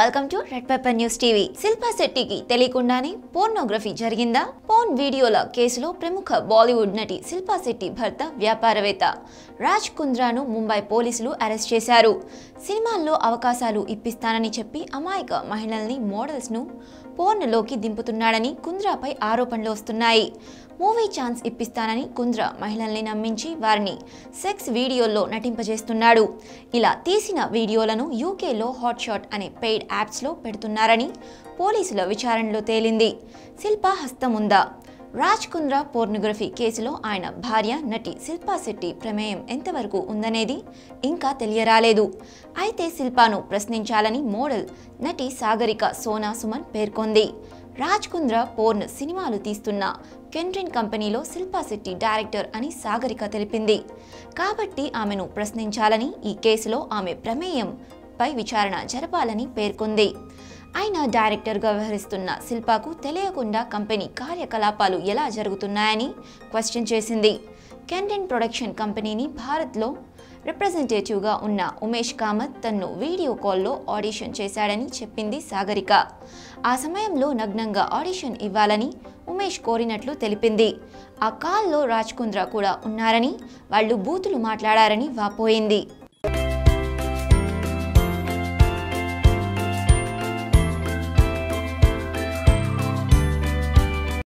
welcome to Red Pepper News TV Shilpa శెట్టికి తెలియకుండానే pornography జరిగిందా పోర్న్ వీడియోల కేసులో ప్రముఖ బాలీవుడ్ నటి శిల్పా శెట్టి భర్త వ్యాపారవేత్త రాజ్ కుంద్రాను ముంబై పోలీసులు అరెస్ట్ చేశారు సినిమాల్లో అవకాశాలు ఇప్పిస్తానని చెప్పి అమాయక మహిళల్ని మోడల్స్ను పోర్న్లోకి దింపుతున్నాడని కుంద్రాపై ఆరోపణలు వస్తున్నాయి మూవీ ఛాన్స్ ఇప్పిస్తానని కుంద్ర మహిళల్ని నమ్మించి వారిని సెక్స్ వీడియోల్లో నటింపజేస్తున్నాడు ఇలా తీసిన వీడియోలను యూకేలో హాట్ షాట్ అనే పెయిడ్ యాప్స్లో పెడుతున్నారని పోలీసుల విచారణలో తేలింది శిల్ప హస్తముందా రాజ్ కుంద్రా పోర్నోగ్రఫీ కేసులో ఆయన భార్య నటి శిల్పా శెట్టి ప్రమేయం ఎంతవరకు ఉందనేది ఇంకా తెలియరాలేదు అయితే శిల్పాను ప్రశ్నించాలని మోడల్ నటి సాగరిక సోనా సుమన్ పేర్కొంది రాజ్ కుంద్రా పోర్న్ సినిమాలు తీస్తున్న కెండ్రిన్ కంపెనీలో శిల్పా శెట్టి డైరెక్టర్ అని సాగరిక తెలిపింది కాబట్టి ఆమెను ప్రశ్నించాలని ఈ కేసులో ఆమె ప్రమేయంపై విచారణ జరపాలని పేర్కొంది ఆయన డైరెక్టర్గా వ్యవహరిస్తున్న శిల్పాకు తెలియకుండా కంపెనీ కార్యకలాపాలు ఎలా జరుగుతున్నాయని క్వశ్చన్ చేసింది కెండెన్ ప్రొడక్షన్ కంపెనీని భారత్లో రిప్రజెంటేటివ్గా ఉన్న ఉమేష్ కామత్ తన్ను వీడియో కాల్లో ఆడిషన్ చేశాడని చెప్పింది సాగరిక ఆ సమయంలో నగ్నంగా ఆడిషన్ ఇవ్వాలని ఉమేష్ కోరినట్లు తెలిపింది ఆ కాల్లో రాజ్ కుంద్రా కూడా ఉన్నారని వాళ్ళు బూతులు మాట్లాడారని వాపోయింది